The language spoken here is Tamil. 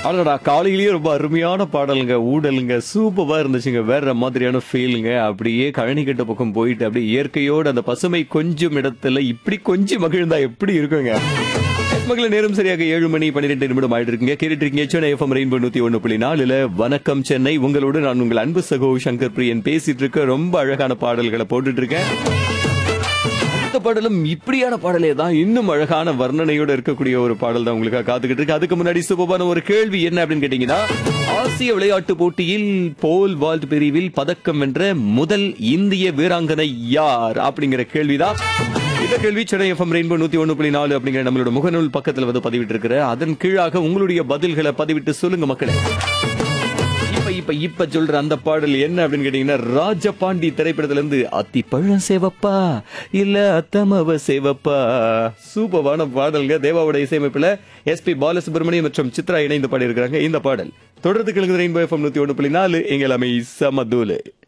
அடடா காலையிலேயே ரொம்ப அருமையான பாடலுங்க ஊடலுங்க சூப்பரா இருந்துச்சுங்க வேற மாதிரியான ஃபீலுங்க அப்படியே கழனி கட்ட பக்கம் போயிட்டு அப்படியே இயற்கையோட அந்த பசுமை கொஞ்சம் இடத்துல இப்படி கொஞ்சம் மகிழ்ந்தா எப்படி இருக்குங்க மகள நேரம் சரியாக ஏழு மணி பன்னிரெண்டு நிமிடம் ஆயிட்டு இருக்குங்க கேட்டுட்டு இருக்கீங்க சென்னை எஃப்எம் ரெயின்போ நூத்தி ஒண்ணு புள்ளி நாலுல வணக்கம் சென்னை உங்களோடு நான் உங்கள் அன்பு சகோ சங்கர் பிரியன் பேசிட்டு இருக்க ரொம்ப அழகான பாடல்களை போட்டுட்டு இருக்கேன் அடுத்த பாடலும் இப்படியான பாடலே தான் இன்னும் அழகான வர்ணனையோட இருக்கக்கூடிய ஒரு பாடல் தான் உங்களுக்காக காத்துக்கிட்டு இருக்கு அதுக்கு முன்னாடி சூப்பரான ஒரு கேள்வி என்ன அப்படின்னு கேட்டீங்கன்னா ஆசிய விளையாட்டு போட்டியில் போல் வால்ட் பிரிவில் பதக்கம் வென்ற முதல் இந்திய வீராங்கனை யார் அப்படிங்கிற கேள்விதான் இந்த கேள்வி சென்னை எஃப்எம் ரெயின்போ நூத்தி ஒண்ணு புள்ளி நாலு அப்படிங்கிற நம்மளோட முகநூல் பக்கத்துல வந்து பதிவிட்டு இருக்கிற அதன் கீழாக உங்களுடைய பதில்களை பதிவிட்டு சொல்லுங்க மக்களே இப்ப இப்ப இப்ப சொல்ற அந்த பாடல் என்ன அப்படின்னு கேட்டீங்கன்னா ராஜபாண்டி திரைப்படத்துல இருந்து அத்தி பழம் சேவப்பா இல்ல அத்தமவ சேவப்பா சூப்பரான பாடல்ங்க தேவாவோட இசையமைப்புல எஸ்பி பாலசுப்ரமணியம் மற்றும் சித்ரா இணைந்து பாடி இருக்கிறாங்க இந்த பாடல் தொடர்ந்து கிழங்கு ரெயின்போ எஃப்எம் நூத்தி ஒன்று புள்ளி நாலு எங்கள் அமை சமதூலு